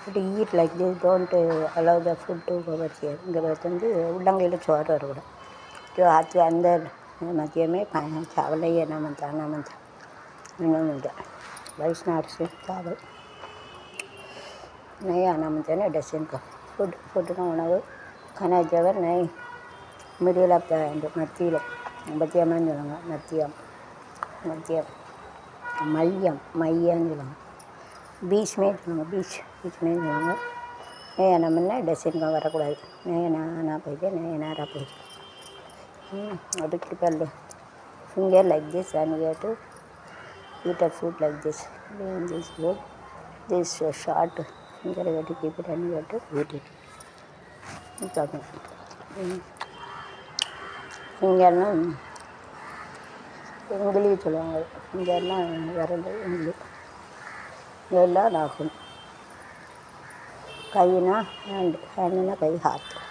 But eat like this don't allow the food to cover here இங்கே வந்து உள்ளங்கையில் சோறு வரக்கூடாது जो हाथ के अंदर मध्य में पाया चावल ही है ना मनता ना मनता नहीं मिलता वैष्णव से चावल नहीं आना मनता ना डसन का फूड फूड का उणவு खाना जबर नहीं मिडिल ऑफ द மத்தியில் மத்தியமான்னு சொல்லுவாங்க மத்தியம் மத்தியம் மையம் மையம்னு சொல்லுவாங்க பீச் में சொல்லுவாங்க பீச் பீச் में சொல்லுவாங்க नहीं आना मन्ना डसन का வரக்கூடாது नहीं आना आना போயிட்டு नहीं आना रहा போயிட்டு Mm, or to keep a finger like this and we have to eat a food like this. In this bowl, this uh, short finger we have to keep it and we have to eat it. It's okay. Mm. ஃபிங்கர்னா உங்களி சொல்லுவாங்க ஃபிங்கர்னா விரல் உங்களி இதெல்லாம் நாகும் கைனா hand ஹேண்டுனா கை heart